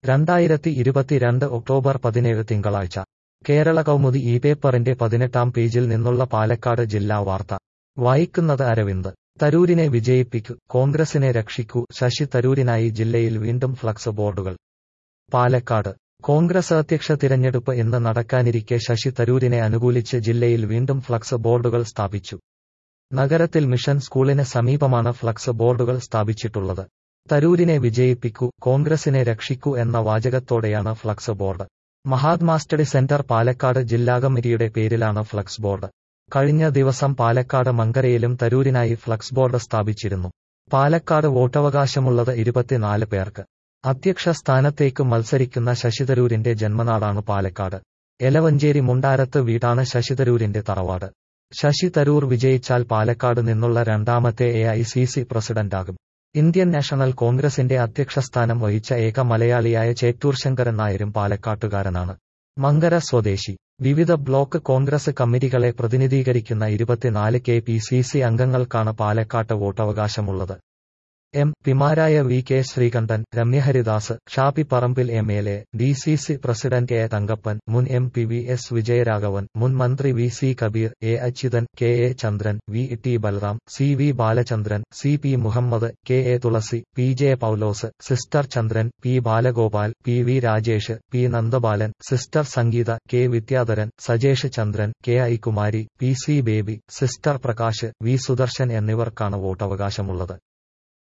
രണ്ടായിരത്തി ഇരുപത്തിരണ്ട് ഒക്ടോബർ പതിനേഴ് തിങ്കളാഴ്ച കേരള കൗമുദി ഈ പേപ്പറിന്റെ പതിനെട്ടാം പേജിൽ നിന്നുള്ള പാലക്കാട് ജില്ലാ വാർത്ത വായിക്കുന്നത് അരവിന്ദ് തരൂരിനെ വിജയിപ്പിക്കൂ കോൺഗ്രസിനെ രക്ഷിക്കൂ ശശി തരൂരിനായി ജില്ലയിൽ വീണ്ടും ഫ്ലക്സ് ബോർഡുകൾ പാലക്കാട് കോൺഗ്രസ് അധ്യക്ഷ തിരഞ്ഞെടുപ്പ് ഇന്ന് നടക്കാനിരിക്കെ ശശി തരൂരിനെ അനുകൂലിച്ച് ജില്ലയിൽ വീണ്ടും ഫ്ലക്സ് ബോർഡുകൾ സ്ഥാപിച്ചു നഗരത്തിൽ മിഷൻ സ്കൂളിന് സമീപമാണ് ഫ്ലക്സ് ബോർഡുകൾ സ്ഥാപിച്ചിട്ടുള്ളത് തരൂരിനെ വിജയിപ്പിക്കൂ കോൺഗ്രസിനെ രക്ഷിക്കൂ എന്ന വാചകത്തോടെയാണ് flex board Mahatma study centre Palakkad ജില്ലാ കമ്മിറ്റിയുടെ പേരിലാണ് ഫ്ലക്സ് ബോർഡ് കഴിഞ്ഞ ദിവസം പാലക്കാട് മങ്കരയിലും തരൂരിനായി ഫ്ലക്സ് ബോർഡ് സ്ഥാപിച്ചിരുന്നു പാലക്കാട് വോട്ടവകാശമുള്ളത് ഇരുപത്തിനാല് പേർക്ക് അധ്യക്ഷ സ്ഥാനത്തേക്ക് മത്സരിക്കുന്ന ശശിതരൂരിന്റെ ജന്മനാടാണ് പാലക്കാട് എലവഞ്ചേരി മുണ്ടാരത്ത് വീടാണ് ശശിതരൂരിന്റെ തറവാട് ശശി തരൂർ വിജയിച്ചാൽ പാലക്കാട് നിന്നുള്ള രണ്ടാമത്തെ എ ഐ സി സി പ്രസിഡന്റാകും ഇന്ത്യൻ നാഷണൽ കോൺഗ്രസിന്റെ അധ്യക്ഷസ്ഥാനം വഹിച്ച ഏക മലയാളിയായ ചേറ്റൂർ ശങ്കരൻ നായരും പാലക്കാട്ടുകാരനാണ് മങ്കര സ്വദേശി വിവിധ ബ്ലോക്ക് കോൺഗ്രസ് കമ്മിറ്റികളെ പ്രതിനിധീകരിക്കുന്ന ഇരുപത്തിനാല് കെ പി സി സി അംഗങ്ങൾക്കാണ് പാലക്കാട്ട് വോട്ടവകാശമുള്ളത് M പിമാരായ V K Sreekandan Ramya Haridas ഷാപ്പി Parambil M L A D C C president A Thankappan മുൻ M P V S Vijayaraghavan മുൻ മന്ത്രി V C Kabir A Achuthan K A Chandran V T Balram C V Balachandran C P Muhammad K A Thulasi P J Paulose sister Chandran P Balagopal P V Rajesh P നന്ദബാലൻ sister Sangeetha K Vidyadharan Sajesh Chandran K I Kumari P C Baby sister Prakash V Sudarshan എന്നിവർക്കാണ് വോട്ടവകാശമുള്ളത്